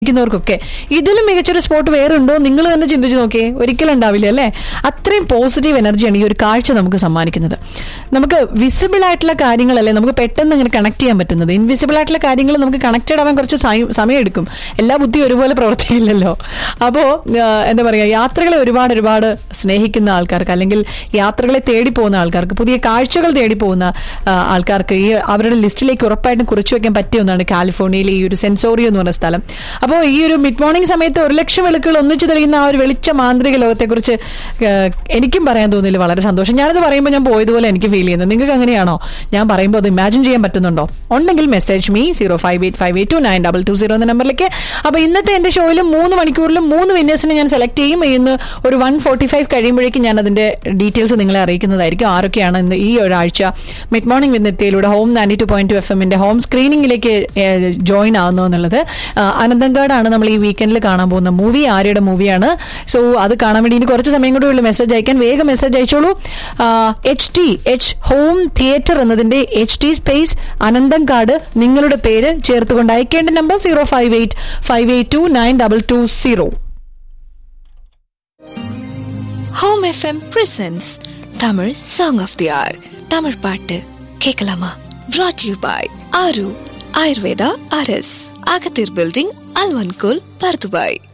ിക്കുന്നവർക്കൊക്കെ ഇതിലും മികച്ചൊരു സ്പോട്ട് വേറെ ഉണ്ടോ നിങ്ങൾ തന്നെ ചിന്തിച്ചു നോക്കിയേ ഒരിക്കലും ഉണ്ടാവില്ല അല്ലേ അത്രയും പോസിറ്റീവ് എനർജിയാണ് ഈ ഒരു കാഴ്ച നമുക്ക് സമ്മാനിക്കുന്നത് നമുക്ക് വിസിബിൾ ആയിട്ടുള്ള കാര്യങ്ങളല്ലേ നമുക്ക് പെട്ടെന്ന് ഇങ്ങനെ കണക്ട് ചെയ്യാൻ പറ്റുന്നത് ഇൻവിസിബിൾ ആയിട്ടുള്ള കാര്യങ്ങൾ നമുക്ക് കണക്റ്റഡ് ആവാൻ കുറച്ച് സമയം- സമയമെടുക്കും എല്ലാ ബുദ്ധി ഒരുപോലെ പ്രവർത്തിക്കില്ലല്ലോ അപ്പോൾ എന്താ പറയുക യാത്രകളെ ഒരുപാട് ഒരുപാട് സ്നേഹിക്കുന്ന ആൾക്കാർക്ക് അല്ലെങ്കിൽ യാത്രകളെ തേടി പോകുന്ന ആൾക്കാർക്ക് പുതിയ കാഴ്ചകൾ തേടി പോകുന്ന ആ, ആൾക്കാർക്ക് ഈ അവരുടെ ലിസ്റ്റിലേക്ക് ഉറപ്പായിട്ടും കുറിച്ചു വെക്കാൻ പറ്റിയ ഒന്നാണ് കാലിഫോർണിയയിലെ ഈ ഒരു സെൻസോറിയോ എന്ന് പറഞ്ഞ സ്ഥലം അപ്പോൾ ഈ ഒരു മിഡ് മോർണിംഗ് സമയത്ത് ഒരു ലക്ഷം വിളക്കുകൾ ഒന്നിച്ചു തെളിയുന്ന ആ ഒരു വെളിച്ച മാന്ത്രിക ലോകത്തെക്കുറിച്ച് ഏഹ്, എനിക്കും പറയാൻ തോന്നിയില്ല വളരെ സന്തോഷം ഞാനത് പറയുമ്പോൾ ഞാൻ പോയതുപോലെ എനിക്ക് ഫീൽ ചെയ്യുന്നത് നിങ്ങൾക്ക് അങ്ങനെയാണോ ഞാൻ പറയുമ്പോൾ അത് ഇമാജിൻ ചെയ്യാൻ പറ്റുന്നുണ്ടോ ഉണ്ടെങ്കിൽ message me zero five eight five eight two nine double two zero എന്ന നമ്പറിലേക്ക് അപ്പോൾ ഇന്നത്തെ എൻ്റെ ഷോയിൽ മൂന്ന് മണിക്കൂറിലും മൂന്ന് വിന്നേഴ്സിനെ ഞാൻ സെലക്ട് ചെയ്യും ഇന്ന് ഒരു വൺ ഫോർട്ടി ഫൈവ് കഴിയുമ്പോഴേക്കും ഞാൻ അതിൻ്റെ ഡീറ്റെയിൽസ് നിങ്ങളെ അറിയിക്കുന്നതായിരിക്കും ആരൊക്കെയാണ് ഇന്ന് ഈ ഒരാഴ്ച മിഡ് മോർണിംഗ് വിന്നത്തിയിലൂടെ home ninety two point two F എമ്മിന്റെ ഹോം സ്ക്രീനിങ്ങിലേക്ക് ജോയിൻ ആവുന്നു എന്നുള്ളത് ആ, അനന്തങ്കാടാണ് നമ്മൾ ഈ വീക്കെൻഡിൽ കാണാൻ പോകുന്ന മൂവി ആര്യയുടെ മൂവിയാണ് സോ അത് കാണാൻ വേണ്ടി ഇനി കുറച്ച് സമയം കൂടെ ഉള്ളൂ മെസ്സേജ് അയക്കാൻ വേഗം മെസ്സേജ് അയച്ചോളൂ H T H home theatre എന്നതിന്റെ എച്ച് ടി സ്പേസ് അനന്തങ്കാട് നിങ്ങളുടെ പേര് ചേർത്തുകൊണ്ട് അയക്കേണ്ട number zero five eight five eight two nine double two zero home FM presents Tamil song of the hour Tamil பாட்டு கேட்கலாமா brought யூ பாய் ஆரு ஆயுர்வேதா அரஸ் அகத்தீர் பில்டிங் அல்வன்கோல் பர்துபாய்